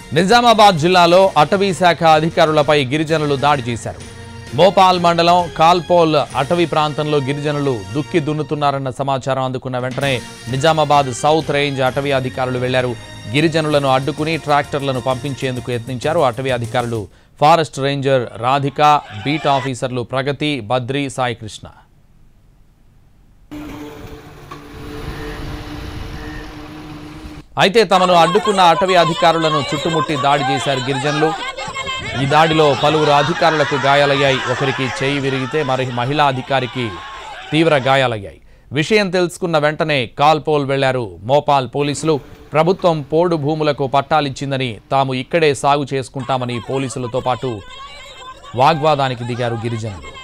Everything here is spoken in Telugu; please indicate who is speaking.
Speaker 1: నిజామాబాద్ జిల్లాలో అటవీ శాఖ అధికారులపై గిరిజనులు దాడి చేశారు మోపాల్ మండలం కాల్పోల్ అటవీ ప్రాంతంలో గిరిజనులు దుక్కి దున్నుతున్నారన్న సమాచారం అందుకున్న వెంటనే నిజామాబాద్ సౌత్ రేంజ్ అటవీ అధికారులు వెళ్లారు గిరిజనులను అడ్డుకుని ట్రాక్టర్లను పంపించేందుకు యత్నించారు అటవీ అధికారులు ఫారెస్ట్ రేంజర్ రాధిక బీట్ ఆఫీసర్లు ప్రగతి బద్రి సాయికృష్ణ అయితే తమను అడ్డుకున్న అటవీ అధికారులను చుట్టుముట్టి దాడి చేశారు గిరిజనులు ఈ దాడిలో పలువురు అధికారులకు గాయాలయ్యాయి ఒకరికి చేయి విరిగితే మరి మహిళా అధికారికి తీవ్ర గాయాలయ్యాయి విషయం తెలుసుకున్న వెంటనే కాల్పోల్ వెళ్లారు మోపాల్ పోలీసులు ప్రభుత్వం పోడు భూములకు పట్టాలిచ్చిందని తాము ఇక్కడే సాగు చేసుకుంటామని పోలీసులతో పాటు వాగ్వాదానికి దిగారు గిరిజనులు